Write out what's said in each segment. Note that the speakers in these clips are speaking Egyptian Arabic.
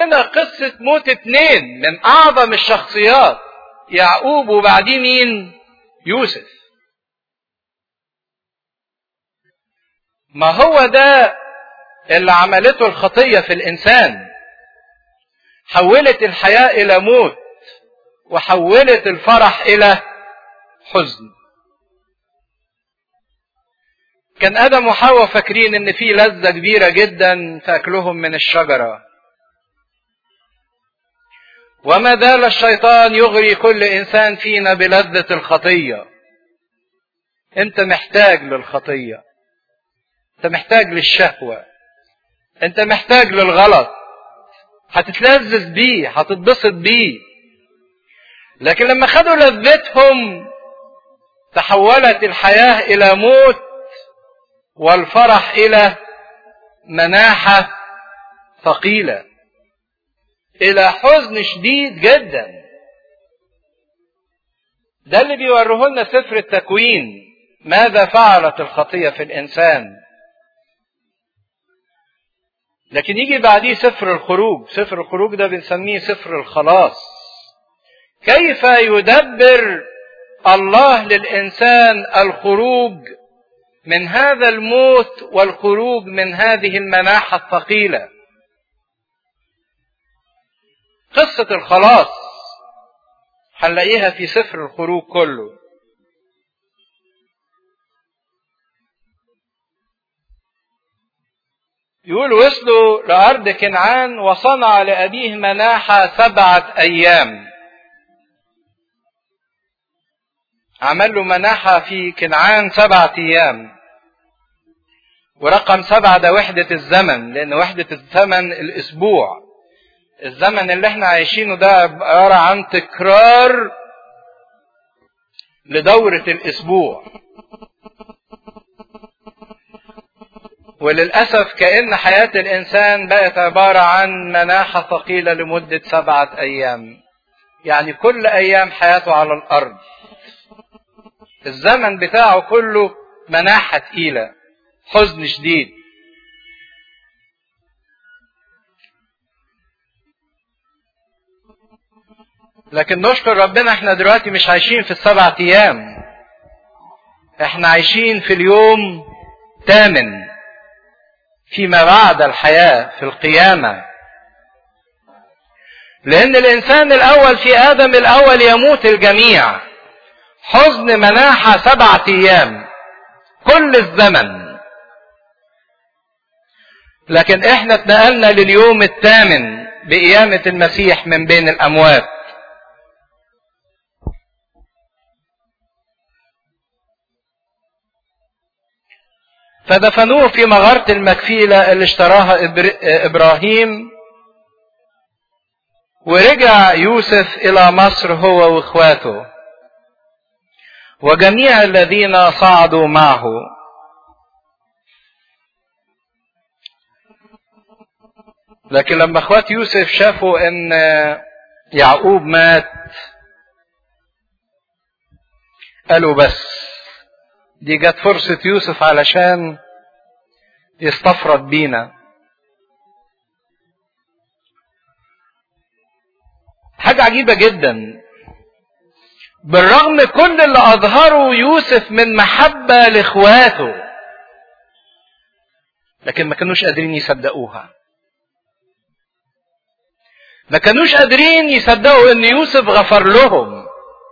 هنا قصة موت اتنين من أعظم الشخصيات يعقوب وبعدين مين؟ يوسف. ما هو ده اللي عملته الخطية في الإنسان. حولت الحياة إلى موت وحولت الفرح إلى حزن. كان ادم وحواء فاكرين ان في لذه كبيره جدا في اكلهم من الشجره وما زال الشيطان يغري كل انسان فينا بلذه الخطيه انت محتاج للخطيه انت محتاج للشهوه انت محتاج للغلط هتتلذذ بيه هتتبسط بيه لكن لما خدوا لذتهم تحولت الحياه الى موت والفرح الى مناحه ثقيله الى حزن شديد جدا ده اللي بيوريه لنا سفر التكوين ماذا فعلت الخطيه في الانسان لكن يجي بعديه سفر الخروج سفر الخروج ده بنسميه سفر الخلاص كيف يدبر الله للانسان الخروج من هذا الموت والخروج من هذه المناحة الثقيلة. قصة الخلاص هنلاقيها في سفر الخروج كله. يقول وصلوا لأرض كنعان وصنع لأبيه مناحة سبعة أيام. عمل له مناحة في كنعان سبعة أيام ورقم سبعة ده وحدة الزمن لأن وحدة الزمن الأسبوع الزمن اللي احنا عايشينه ده عبارة عن تكرار لدورة الأسبوع وللأسف كأن حياة الإنسان بقت عبارة عن مناحة ثقيلة لمدة سبعة أيام يعني كل أيام حياته على الأرض الزمن بتاعه كله مناحة تقيلة حزن شديد لكن نشكر ربنا احنا دلوقتي مش عايشين في السبعة ايام احنا عايشين في اليوم تامن فيما بعد الحياة في القيامة لأن الإنسان الأول في آدم الأول يموت الجميع حزن مناحة سبعة أيام كل الزمن لكن احنا اتنقلنا لليوم الثامن بقيامة المسيح من بين الأموات فدفنوه في مغارة المكفيلة اللي اشتراها إبراهيم ورجع يوسف إلى مصر هو وإخواته وجميع الذين صعدوا معه لكن لما اخوات يوسف شافوا ان يعقوب مات قالوا بس دي جت فرصة يوسف علشان يستفرد بينا حاجة عجيبة جدا بالرغم كل اللي اظهره يوسف من محبة لاخواته لكن ما كانوش قادرين يصدقوها ما كانوش قادرين يصدقوا ان يوسف غفر لهم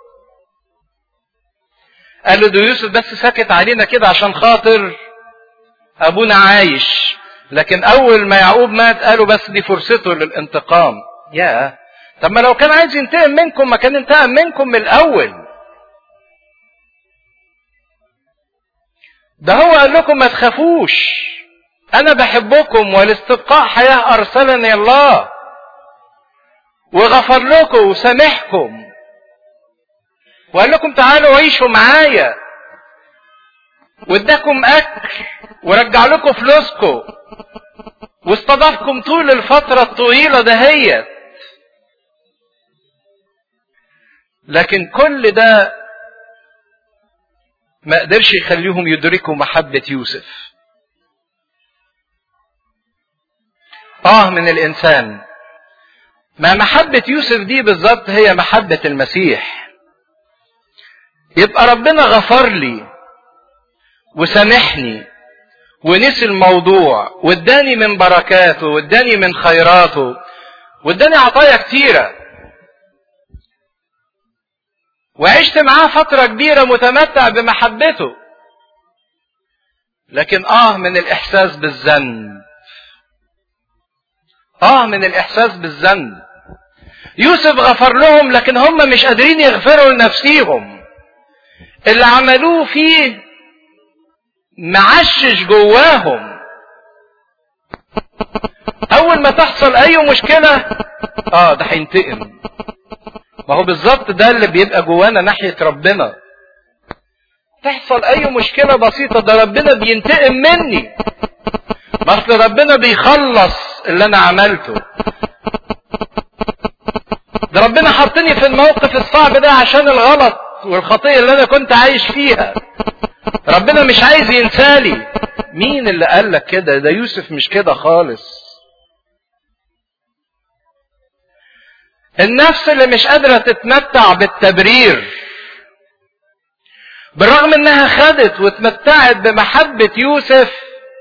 قالوا ده يوسف بس سكت علينا كده عشان خاطر ابونا عايش لكن اول ما يعقوب مات قالوا بس دي فرصته للانتقام يا طب ما لو كان عايز ينتقم منكم ما كان انتقم منكم من الاول ده هو قال لكم ما تخافوش انا بحبكم ولاستبقاء حياه ارسلني الله وغفر لكم وسامحكم وقال لكم تعالوا عيشوا معايا واداكم اكل ورجع لكم فلوسكم واستضافكم طول الفترة الطويلة دهيت لكن كل ده ما قدرش يخليهم يدركوا محبة يوسف اه من الانسان ما محبة يوسف دي بالظبط هي محبة المسيح يبقى ربنا غفر لي وسامحني ونسي الموضوع واداني من بركاته واداني من خيراته واداني عطايا كتيرة وعشت معاه فترة كبيرة متمتع بمحبته لكن اه من الاحساس بالذنب اه من الاحساس بالذنب يوسف غفر لهم لكن هم مش قادرين يغفروا لنفسيهم اللي عملوه فيه معشش جواهم اول ما تحصل اي مشكلة اه ده هينتقم ما هو بالظبط ده اللي بيبقى جوانا ناحية ربنا تحصل اي مشكلة بسيطة ده ربنا بينتقم مني ما اصل ربنا بيخلص اللي انا عملته ده ربنا حطني في الموقف الصعب ده عشان الغلط والخطية اللي انا كنت عايش فيها ربنا مش عايز ينسالي مين اللي قال لك كده ده يوسف مش كده خالص النفس اللي مش قادرة تتمتع بالتبرير بالرغم انها خدت واتمتعت بمحبة يوسف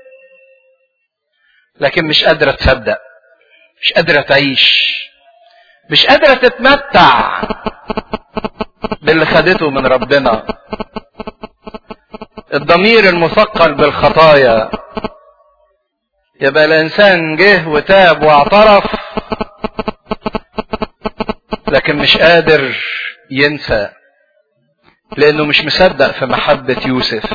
لكن مش قادرة تصدق مش قادرة تعيش مش قادرة تتمتع باللي خدته من ربنا الضمير المثقل بالخطايا يبقى الانسان جه وتاب واعترف لكن مش قادر ينسى لانه مش مصدق في محبة يوسف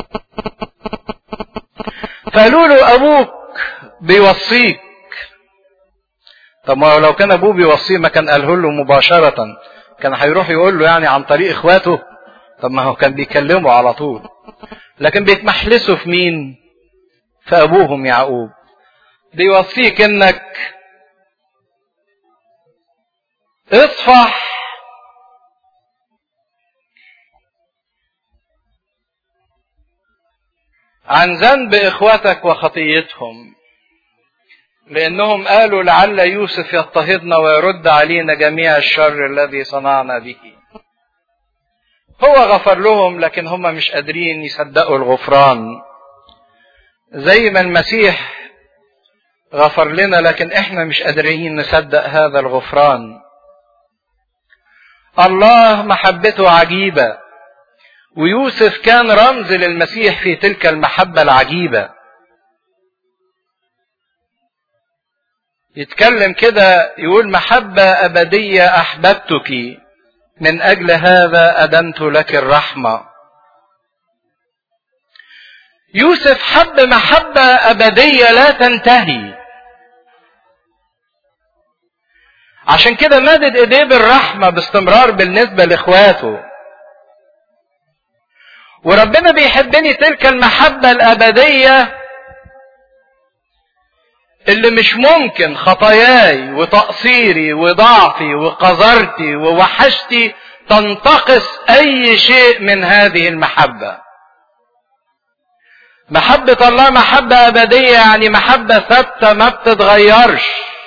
فقالوا له ابوك بيوصيك طب ما لو كان ابوه بيوصيه ما كان قاله له مباشرة كان هيروح يقول له يعني عن طريق اخواته طب ما هو كان بيكلمه على طول لكن بيتمحلسوا في مين في ابوهم يعقوب بيوصيك انك اصفح عن ذنب اخوتك وخطيتهم لانهم قالوا لعل يوسف يضطهدنا ويرد علينا جميع الشر الذي صنعنا به هو غفر لهم لكن هم مش قادرين يصدقوا الغفران زي ما المسيح غفر لنا لكن احنا مش قادرين نصدق هذا الغفران الله محبته عجيبه ويوسف كان رمز للمسيح في تلك المحبه العجيبه يتكلم كده يقول محبه ابديه احببتك من اجل هذا ادمت لك الرحمه يوسف حب محبه ابديه لا تنتهي عشان كده مدد ايديه بالرحمه باستمرار بالنسبه لاخواته وربنا بيحبني تلك المحبه الابديه اللي مش ممكن خطاياي وتقصيري وضعفي وقذرتي ووحشتي تنتقص اي شيء من هذه المحبه محبه الله محبه ابديه يعني محبه ثابته ما بتتغيرش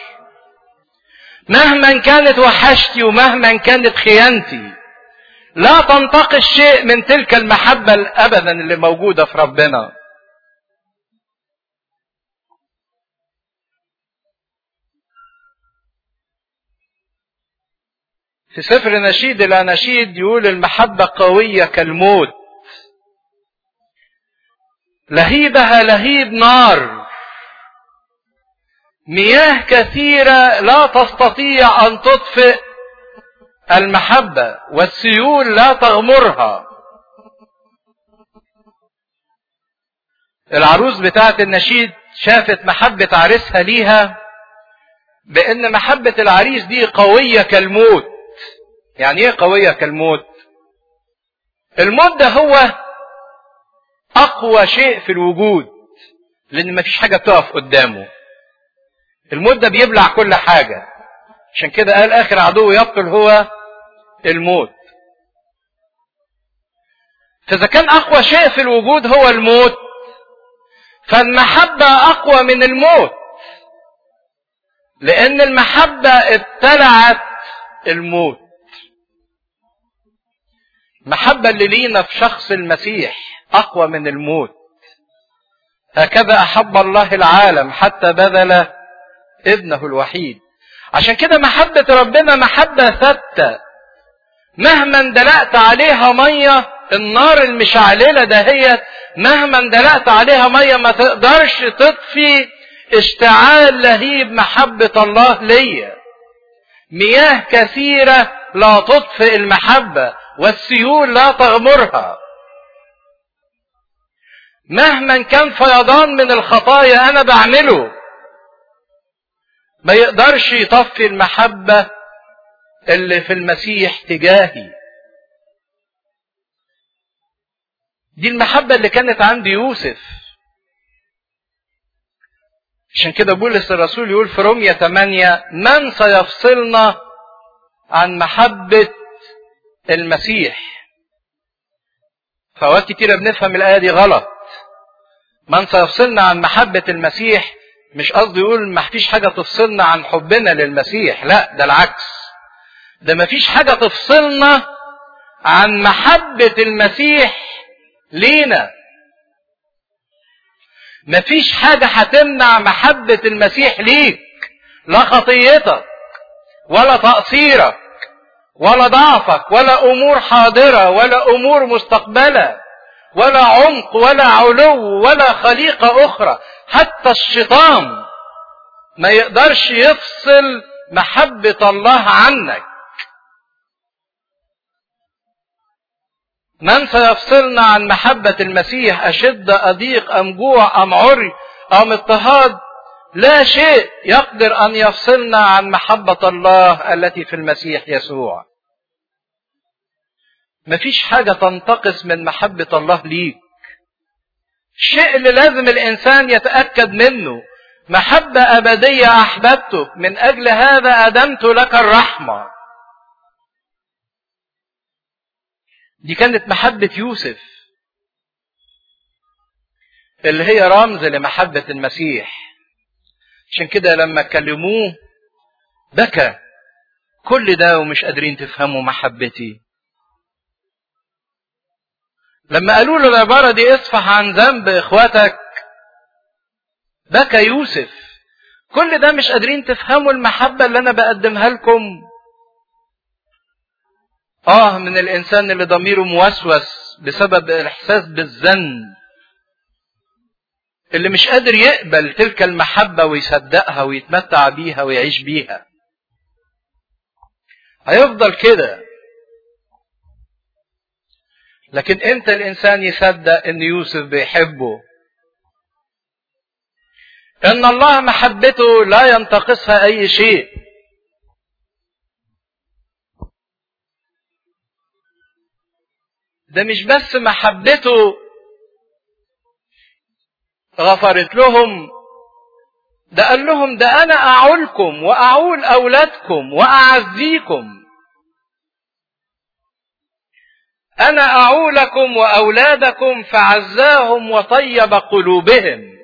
مهما كانت وحشتي ومهما كانت خيانتي لا تنتقص شيء من تلك المحبه ابدا اللي موجوده في ربنا في سفر نشيد الاناشيد يقول المحبة قوية كالموت لهيبها لهيب نار مياه كثيرة لا تستطيع أن تطفئ المحبة والسيول لا تغمرها العروس بتاعت النشيد شافت محبة عريسها ليها بأن محبة العريس دي قوية كالموت يعني ايه قوية كالموت الموت ده هو اقوى شيء في الوجود لان مفيش حاجة بتقف قدامه الموت ده بيبلع كل حاجة عشان كده قال اخر عدو يبطل هو الموت فاذا كان اقوى شيء في الوجود هو الموت فالمحبة اقوى من الموت لان المحبة ابتلعت الموت المحبة اللي لينا في شخص المسيح اقوى من الموت هكذا احب الله العالم حتى بذل ابنه الوحيد عشان كده محبة ربنا محبة ثابتة مهما اندلقت عليها مية النار المشعللة دهيت مهما اندلقت عليها مية ما تقدرش تطفي اشتعال لهيب محبة الله ليا مياه كثيرة لا تطفئ المحبة والسيول لا تغمرها مهما كان فيضان من الخطايا انا بعمله ما يقدرش يطفي المحبة اللي في المسيح تجاهي دي المحبة اللي كانت عند يوسف عشان كده بولس الرسول يقول في رومية 8 من سيفصلنا عن محبة المسيح فأوقات كتيرة بنفهم الآية دي غلط من سيفصلنا عن محبة المسيح مش قصده يقول ما فيش حاجة تفصلنا عن حبنا للمسيح لا ده العكس ده ما فيش حاجة تفصلنا عن محبة المسيح لينا ما فيش حاجة هتمنع محبة المسيح ليك لا خطيتك ولا تقصيرك ولا ضعفك ولا امور حاضرة ولا امور مستقبلة ولا عمق ولا علو ولا خليقة اخرى حتى الشيطان ما يقدرش يفصل محبة الله عنك من سيفصلنا عن محبة المسيح أشد أضيق أم جوع أم عري أم اضطهاد لا شيء يقدر أن يفصلنا عن محبة الله التي في المسيح يسوع مفيش حاجة تنتقص من محبة الله ليك الشيء اللي لازم الإنسان يتأكد منه محبة أبدية أحببتك من أجل هذا أدمت لك الرحمة دي كانت محبة يوسف اللي هي رمز لمحبة المسيح عشان كده لما كلموه بكى كل ده ومش قادرين تفهموا محبتي لما قالوا له العبارة دي اصفح عن ذنب اخواتك بكى يوسف كل ده مش قادرين تفهموا المحبة اللي انا بقدمها لكم اه من الانسان اللي ضميره موسوس بسبب الاحساس بالذنب اللي مش قادر يقبل تلك المحبة ويصدقها ويتمتع بيها ويعيش بيها هيفضل كده لكن امتى الانسان يصدق ان يوسف بيحبه ان الله محبته لا ينتقصها اي شيء ده مش بس محبته غفرت لهم ده قال لهم ده انا اعولكم واعول اولادكم واعزيكم انا اعولكم واولادكم فعزاهم وطيب قلوبهم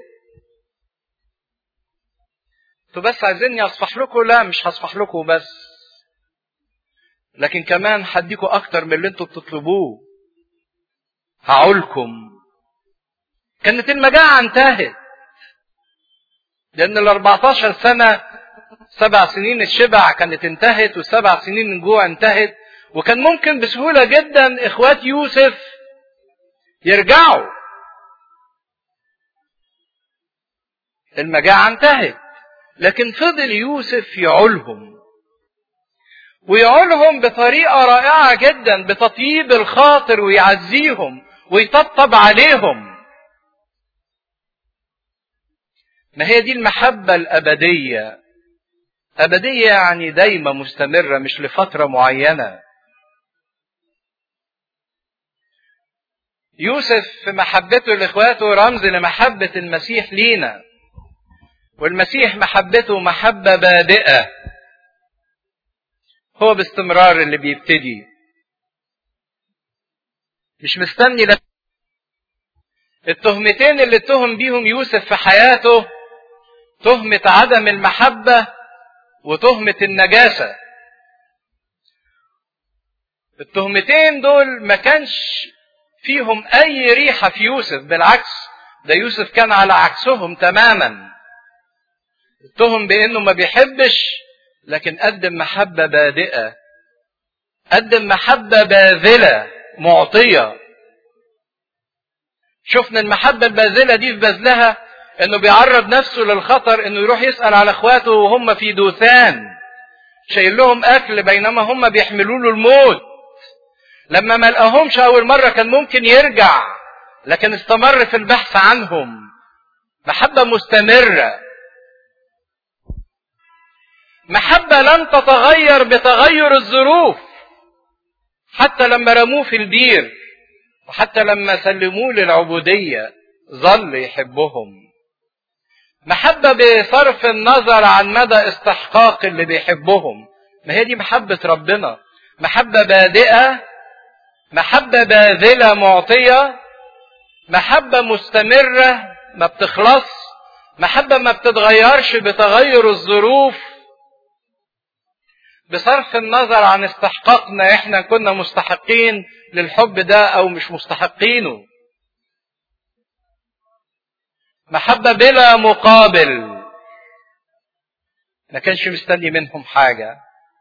انتوا بس عايزيني اصفح لكم لا مش هصفح لكم بس لكن كمان هديكم اكتر من اللي انتوا بتطلبوه هعولكم كانت المجاعة انتهت لأن ال 14 سنة سبع سنين الشبع كانت انتهت والسبع سنين الجوع انتهت وكان ممكن بسهولة جدا إخوات يوسف يرجعوا المجاعة انتهت لكن فضل يوسف يعولهم ويعولهم بطريقة رائعة جدا بتطيب الخاطر ويعزيهم ويطبطب عليهم ما هي دي المحبة الأبدية أبدية يعني دايمة مستمرة مش لفترة معينة يوسف في محبته لإخواته رمز لمحبة المسيح لينا والمسيح محبته محبة بادئة هو باستمرار اللي بيبتدي مش مستني لك التهمتين اللي اتهم بيهم يوسف في حياته تهمة عدم المحبة وتهمة النجاسة التهمتين دول ما كانش فيهم أي ريحة في يوسف بالعكس ده يوسف كان على عكسهم تماما اتهم بأنه ما بيحبش لكن قدم محبة بادئة قدم محبة باذلة معطية شفنا المحبة الباذلة دي في بذلها انه بيعرض نفسه للخطر انه يروح يسأل على اخواته وهم في دوثان شايل لهم اكل بينما هم بيحملوا له الموت لما ما لقاهمش اول مرة كان ممكن يرجع لكن استمر في البحث عنهم محبة مستمرة محبة لن تتغير بتغير الظروف حتى لما رموه في البير وحتى لما سلموه للعبودية ظل يحبهم محبة بصرف النظر عن مدى استحقاق اللي بيحبهم ما هي دي محبة ربنا محبة بادئة محبة باذلة معطية محبة مستمرة ما بتخلص محبة ما بتتغيرش بتغير الظروف بصرف النظر عن استحقاقنا احنا كنا مستحقين للحب ده او مش مستحقينه محبة بلا مقابل ما كانش مستني منهم حاجة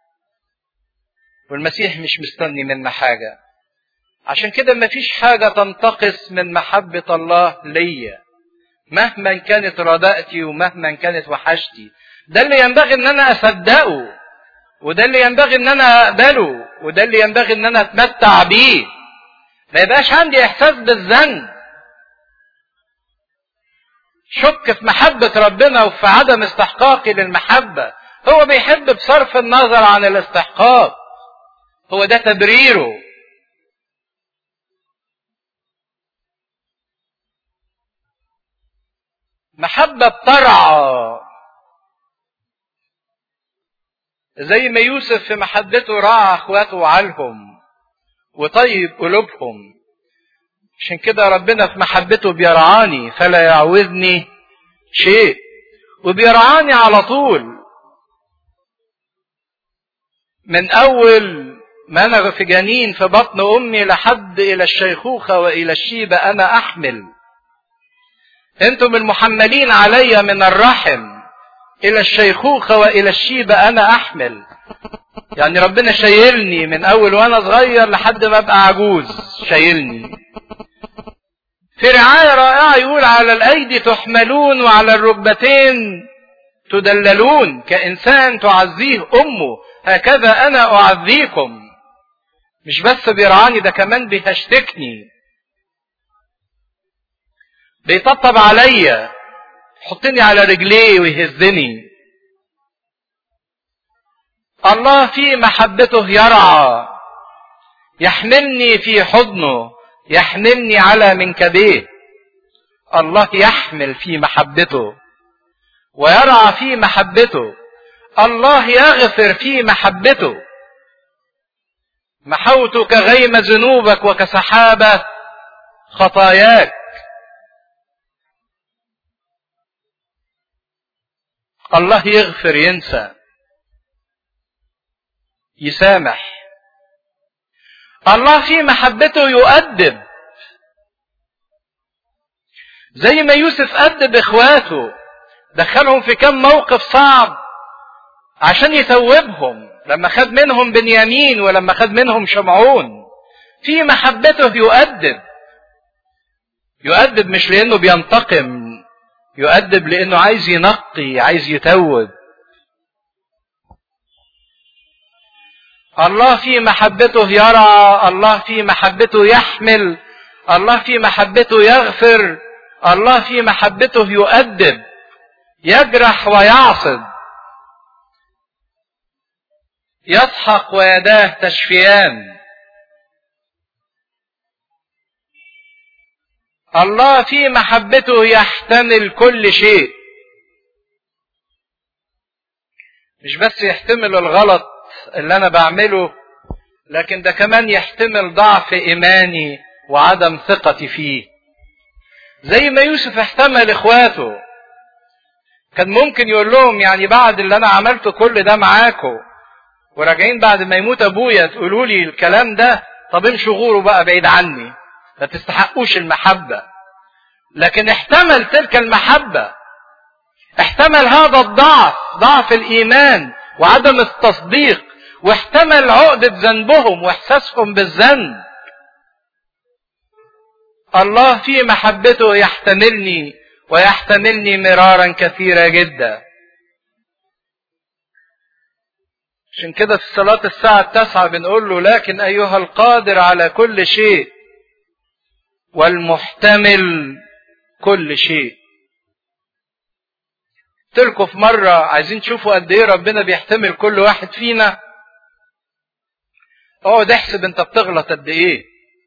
والمسيح مش مستني منا حاجة عشان كده ما فيش حاجة تنتقص من محبة الله ليا مهما كانت رداءتي ومهما كانت وحشتي ده اللي ينبغي ان انا اصدقه وده اللي ينبغي ان انا اقبله وده اللي ينبغي ان انا اتمتع بيه ما يبقاش عندي احساس بالذنب شك في محبة ربنا وفي عدم استحقاقي للمحبة هو بيحب بصرف النظر عن الاستحقاق هو ده تبريره محبة بترعى زي ما يوسف في محبته راعى اخواته وعالهم وطيب قلوبهم عشان كده ربنا في محبته بيرعاني فلا يعوزني شيء وبيرعاني على طول من اول ما انا في جنين في بطن امي لحد الى الشيخوخه والى الشيبه انا احمل انتم المحملين علي من الرحم الى الشيخوخه والى الشيبه انا احمل يعني ربنا شايلني من اول وانا صغير لحد ما ابقى عجوز شايلني في رعايه رائعه يقول على الايدي تحملون وعلى الركبتين تدللون كانسان تعزيه امه هكذا انا اعزيكم مش بس بيرعاني ده كمان بيهشتكني بيطبطب عليا يحطني على رجليه ويهزني الله في محبته يرعى يحملني في حضنه يحملني على منكبيه الله يحمل في محبته ويرعى في محبته الله يغفر في محبته محوت كغيم ذنوبك وكسحابة خطاياك الله يغفر ينسى يسامح الله في محبته يؤدب زي ما يوسف أدب إخواته دخلهم في كم موقف صعب عشان يتوبهم لما خد منهم بنيامين ولما خد منهم شمعون في محبته يؤدب يؤدب مش لأنه بينتقم يؤدب لأنه عايز ينقي عايز يتوب الله في محبته يرى الله في محبته يحمل الله في محبته يغفر الله في محبته يؤدب يجرح ويعصب يضحك ويداه تشفيان الله في محبته يحتمل كل شيء مش بس يحتمل الغلط اللي انا بعمله لكن ده كمان يحتمل ضعف ايماني وعدم ثقتي فيه زي ما يوسف احتمل اخواته كان ممكن يقول لهم يعني بعد اللي انا عملته كل ده معاكم وراجعين بعد ما يموت ابويا تقولوا لي الكلام ده طب امشوا غوروا بقى بعيد عني ما تستحقوش المحبة لكن احتمل تلك المحبة احتمل هذا الضعف ضعف الايمان وعدم التصديق واحتمل عقدة ذنبهم واحساسهم بالذنب الله في محبته يحتملني ويحتملني مرارا كثيرة جدا عشان كده في صلاة الساعة التاسعة بنقول له لكن أيها القادر على كل شيء والمحتمل كل شيء قلت في مرة عايزين تشوفوا قد إيه ربنا بيحتمل كل واحد فينا اقعد احسب انت بتغلط قد ايه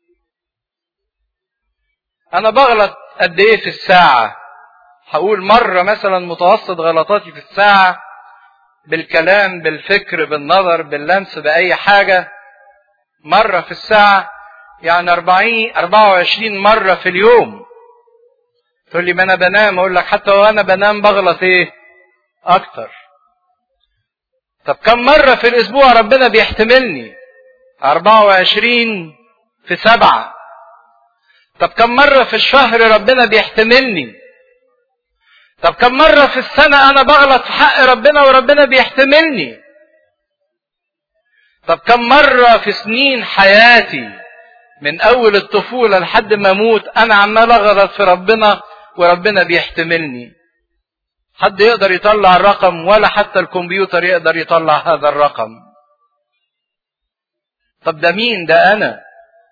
انا بغلط قد ايه في الساعة هقول مرة مثلا متوسط غلطاتي في الساعة بالكلام بالفكر بالنظر باللمس بأي حاجة مرة في الساعة يعني 40 24 مرة في اليوم تقول لي ما انا بنام اقول لك حتى وانا بنام بغلط ايه اكتر طب كم مرة في الاسبوع ربنا بيحتملني 24 في سبعة طب كم مرة في الشهر ربنا بيحتملني طب كم مرة في السنة أنا بغلط في حق ربنا وربنا بيحتملني طب كم مرة في سنين حياتي من أول الطفولة لحد ما أموت أنا عمال أغلط في ربنا وربنا بيحتملني حد يقدر يطلع الرقم ولا حتى الكمبيوتر يقدر يطلع هذا الرقم طب ده مين ده أنا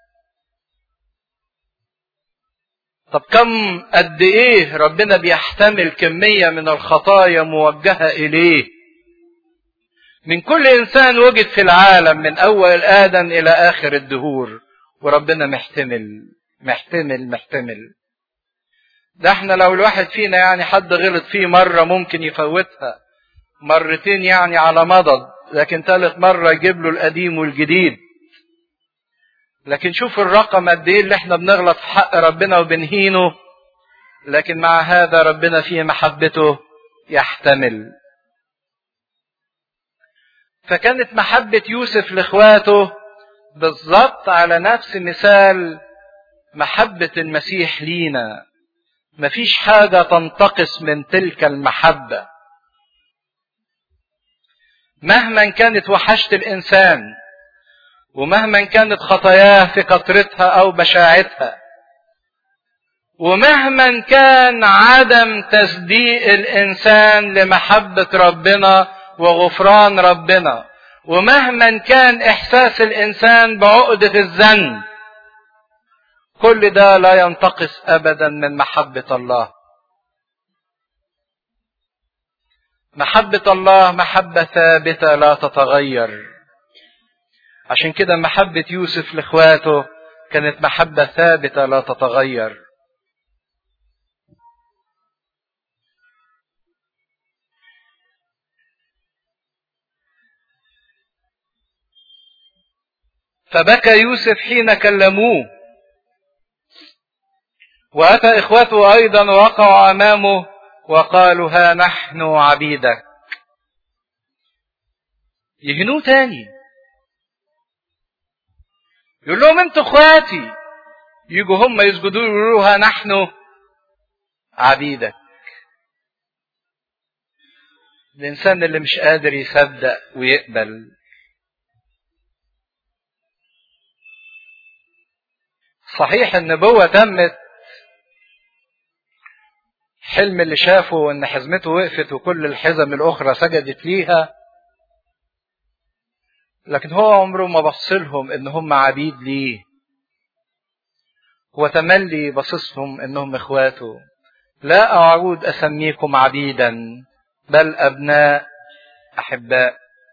طب كم قد ايه ربنا بيحتمل كمية من الخطايا موجهة اليه من كل انسان وجد في العالم من اول ادم الى اخر الدهور وربنا محتمل محتمل محتمل ده احنا لو الواحد فينا يعني حد غلط فيه مرة ممكن يفوتها مرتين يعني على مضض لكن ثالث مرة يجيب له القديم والجديد لكن شوف الرقم قد ايه اللي احنا بنغلط في حق ربنا وبنهينه لكن مع هذا ربنا في محبته يحتمل فكانت محبة يوسف لاخواته بالظبط على نفس مثال محبة المسيح لينا مفيش حاجة تنتقص من تلك المحبة مهما كانت وحشة الإنسان ومهما كانت خطاياه في كثرتها او بشاعتها ومهما كان عدم تصديق الانسان لمحبه ربنا وغفران ربنا ومهما كان احساس الانسان بعقده الذنب كل ده لا ينتقص ابدا من محبه الله محبه الله محبه ثابته لا تتغير عشان كده محبة يوسف لاخواته كانت محبة ثابتة لا تتغير. فبكى يوسف حين كلموه وأتى إخوته أيضا وقعوا أمامه وقالوا ها نحن عبيدك يهنوه تاني يقول لهم انتوا اخواتي يجوا هم يسجدوا يقولوا نحن عبيدك الانسان اللي مش قادر يصدق ويقبل صحيح النبوة تمت حلم اللي شافه ان حزمته وقفت وكل الحزم الاخرى سجدت ليها لكن هو عمره ما بص لهم ان هم عبيد ليه هو تملي باصصهم انهم اخواته لا اعود اسميكم عبيدا بل ابناء احباء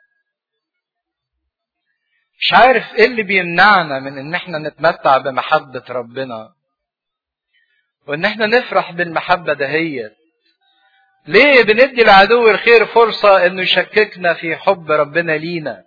مش عارف ايه اللي بيمنعنا من ان احنا نتمتع بمحبة ربنا وان احنا نفرح بالمحبة دهيت ليه بندي العدو الخير فرصة انه يشككنا في حب ربنا لينا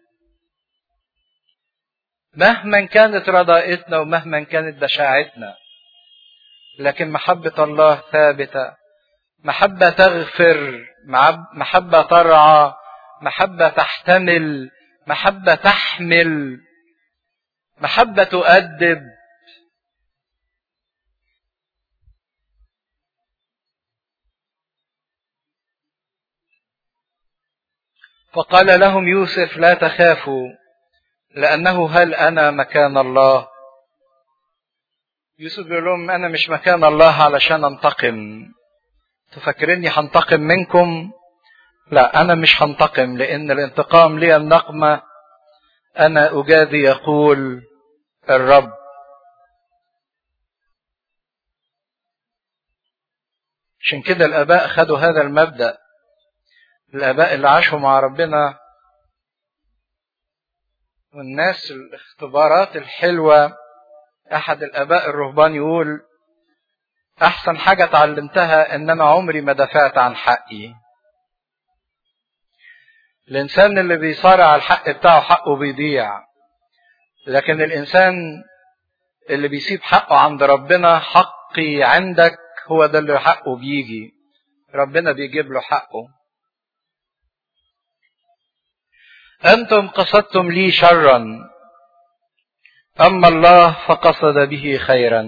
مهما كانت رضائتنا ومهما كانت بشاعتنا لكن محبة الله ثابتة محبة تغفر محبة ترعى محبة تحتمل محبة تحمل محبة تؤدب فقال لهم يوسف لا تخافوا لأنه هل أنا مكان الله يوسف بيقول لهم أنا مش مكان الله علشان أنتقم تفكرني هنتقم منكم لا أنا مش هنتقم لأن الانتقام لي النقمة أنا أجازي يقول الرب عشان كده الآباء خدوا هذا المبدأ الآباء اللي عاشوا مع ربنا والناس الاختبارات الحلوة أحد الآباء الرهبان يقول أحسن حاجة اتعلمتها إن أنا عمري ما دافعت عن حقي الإنسان اللي بيصارع على الحق بتاعه حقه بيضيع لكن الإنسان اللي بيسيب حقه عند ربنا حقي عندك هو ده اللي حقه بيجي ربنا بيجيب له حقه أنتم قصدتم لي شرا أما الله فقصد به خيرا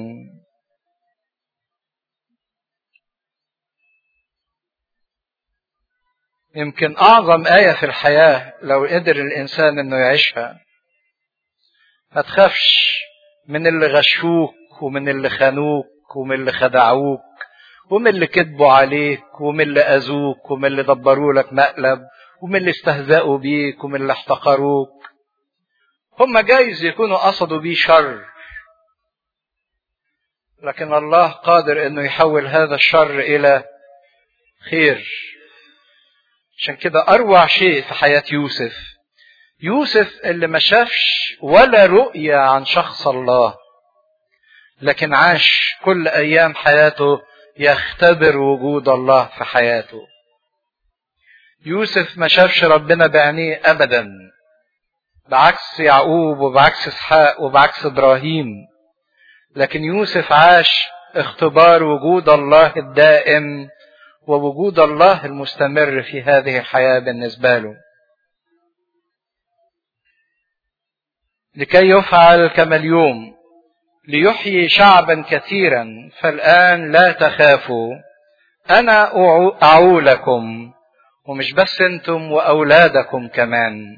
يمكن أعظم آية في الحياة لو قدر الإنسان إنه يعيشها ما تخافش من اللي غشوك ومن اللي خانوك ومن اللي خدعوك ومن اللي كذبوا عليك ومن اللي أذوك ومن اللي دبروا لك مقلب ومن اللي استهزأوا بيك ومن اللي احتقروك هم جايز يكونوا قصدوا بيه شر لكن الله قادر انه يحول هذا الشر الى خير عشان كده اروع شيء في حياة يوسف يوسف اللي ما شافش ولا رؤية عن شخص الله لكن عاش كل ايام حياته يختبر وجود الله في حياته يوسف ما شافش ربنا بعينيه ابدا بعكس يعقوب وبعكس اسحاق وبعكس ابراهيم لكن يوسف عاش اختبار وجود الله الدائم ووجود الله المستمر في هذه الحياه بالنسبه له لكي يفعل كما اليوم ليحيي شعبا كثيرا فالان لا تخافوا انا اعولكم ومش بس انتم واولادكم كمان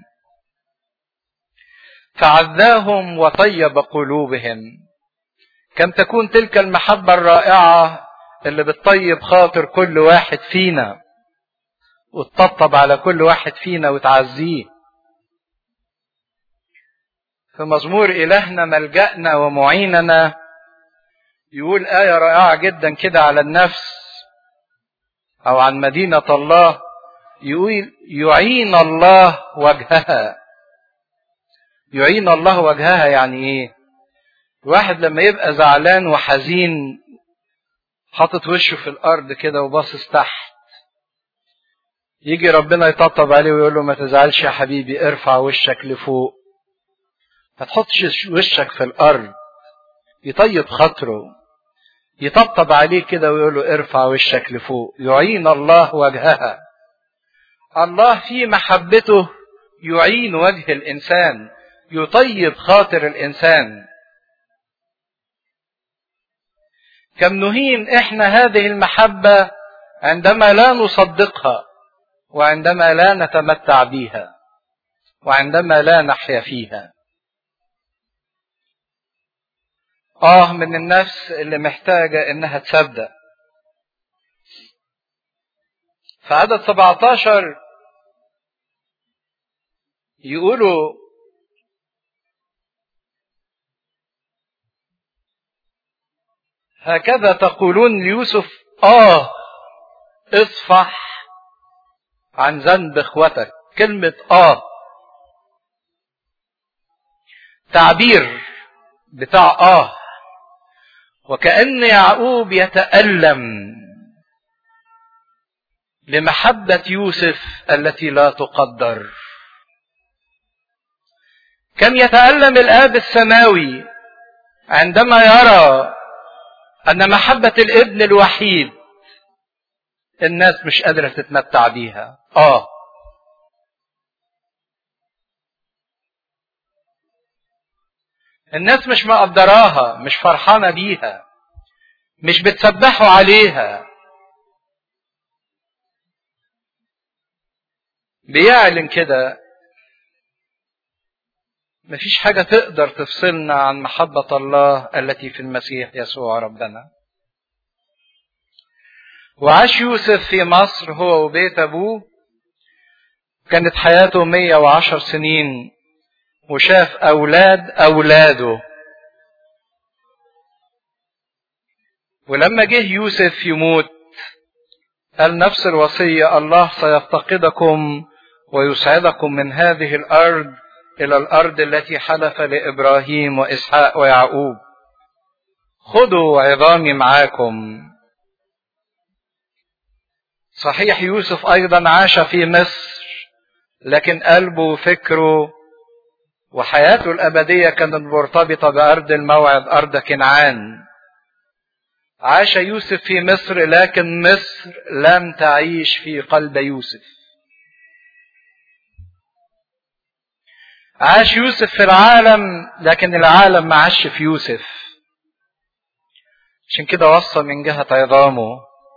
فعذاهم وطيب قلوبهم كم تكون تلك المحبة الرائعة اللي بتطيب خاطر كل واحد فينا وتطبطب على كل واحد فينا وتعزيه في مزمور إلهنا ملجأنا ومعيننا يقول آية رائعة جدا كده على النفس أو عن مدينة الله يقول يعين الله وجهها يعين الله وجهها يعني ايه الواحد لما يبقى زعلان وحزين حاطط وشه في الارض كده وباصص تحت يجي ربنا يطبطب عليه ويقول له ما تزعلش يا حبيبي ارفع وشك لفوق ما تحطش وشك في الارض يطيب خاطره يطبطب عليه كده ويقول له ارفع وشك لفوق يعين الله وجهها الله في محبته يعين وجه الانسان يطيب خاطر الانسان كم نهين احنا هذه المحبه عندما لا نصدقها وعندما لا نتمتع بها وعندما لا نحيا فيها اه من النفس اللي محتاجه انها تصدق في عدد 17 يقولوا هكذا تقولون ليوسف آه اصفح عن ذنب اخوتك كلمة آه تعبير بتاع آه وكأن يعقوب يتألم لمحبة يوسف التي لا تقدر كم يتألم الآب السماوي عندما يرى أن محبة الابن الوحيد الناس مش قادرة تتمتع بيها اه الناس مش مقدراها مش فرحانة بيها مش بتسبحوا عليها بيعلن كده مفيش حاجة تقدر تفصلنا عن محبة الله التي في المسيح يسوع ربنا وعاش يوسف في مصر هو وبيت أبوه كانت حياته 110 سنين وشاف أولاد أولاده ولما جه يوسف يموت قال نفس الوصية الله سيفتقدكم ويسعدكم من هذه الأرض إلى الأرض التي حلف لإبراهيم وإسحاق ويعقوب خذوا عظامي معاكم صحيح يوسف أيضا عاش في مصر لكن قلبه وفكره وحياته الأبدية كانت مرتبطة بأرض الموعد أرض كنعان عاش يوسف في مصر لكن مصر لم تعيش في قلب يوسف عاش يوسف في العالم لكن العالم ما عاش في يوسف عشان كده وصى من جهة عظامه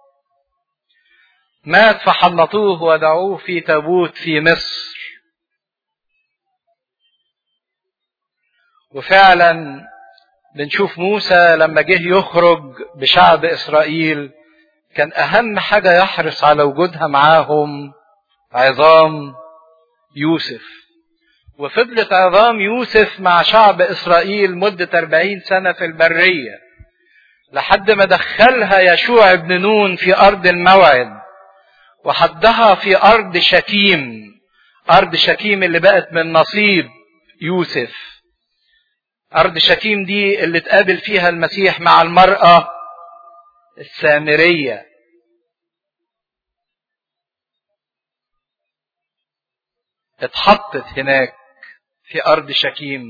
مات فحنطوه ودعوه في تابوت في مصر وفعلا بنشوف موسى لما جه يخرج بشعب اسرائيل كان اهم حاجه يحرص على وجودها معاهم عظام يوسف وفضلت عظام يوسف مع شعب اسرائيل مده أربعين سنه في البريه لحد ما دخلها يشوع بن نون في ارض الموعد وحدها في ارض شكيم ارض شكيم اللي بقت من نصيب يوسف أرض شكيم دي اللي اتقابل فيها المسيح مع المرأة السامرية اتحطت هناك في أرض شكيم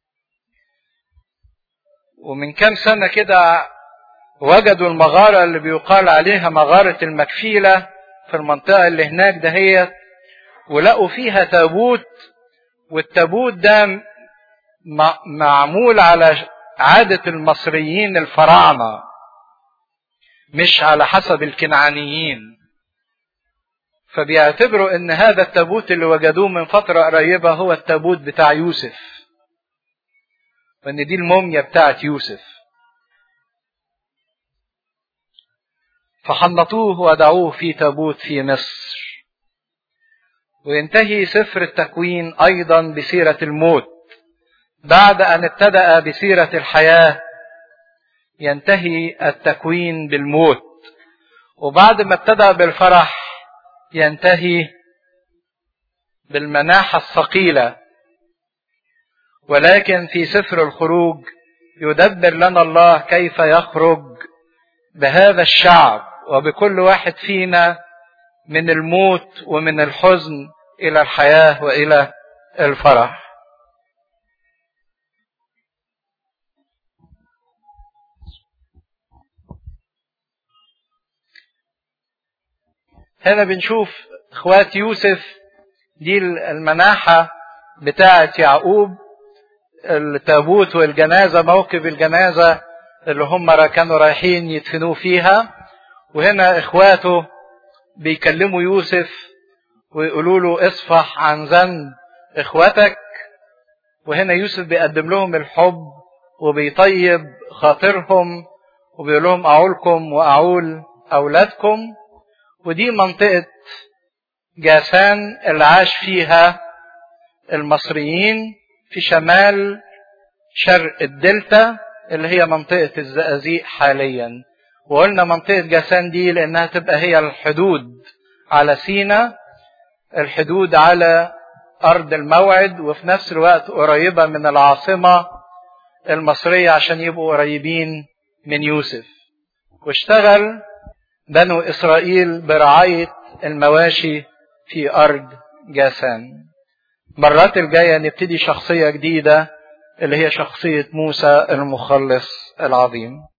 ومن كام سنة كده وجدوا المغارة اللي بيقال عليها مغارة المكفيلة في المنطقة اللي هناك دهيت ولقوا فيها تابوت والتابوت ده معمول على عادة المصريين الفراعنة مش على حسب الكنعانيين فبيعتبروا ان هذا التابوت اللي وجدوه من فترة قريبة هو التابوت بتاع يوسف وان دي الموميا بتاعت يوسف فحنطوه ودعوه في تابوت في مصر وينتهي سفر التكوين ايضا بسيرة الموت بعد ان ابتدا بسيره الحياه ينتهي التكوين بالموت وبعد ما ابتدا بالفرح ينتهي بالمناحه الثقيله ولكن في سفر الخروج يدبر لنا الله كيف يخرج بهذا الشعب وبكل واحد فينا من الموت ومن الحزن الى الحياه والى الفرح هنا بنشوف اخوات يوسف دي المناحة بتاعة يعقوب التابوت والجنازة موكب الجنازة اللي هم كانوا رايحين يدفنوه فيها وهنا اخواته بيكلموا يوسف ويقولوا له اصفح عن ذنب اخواتك وهنا يوسف بيقدم لهم الحب وبيطيب خاطرهم وبيقول لهم اعولكم واعول اولادكم ودي منطقة جاسان اللي عاش فيها المصريين في شمال شرق الدلتا اللي هي منطقة الزقازيق حاليا وقلنا منطقة جاسان دي لأنها تبقى هي الحدود على سينا الحدود على أرض الموعد وفي نفس الوقت قريبة من العاصمة المصرية عشان يبقوا قريبين من يوسف واشتغل بنو إسرائيل برعاية المواشي في أرض جاسان مرات الجاية نبتدي شخصية جديدة اللي هي شخصية موسى المخلص العظيم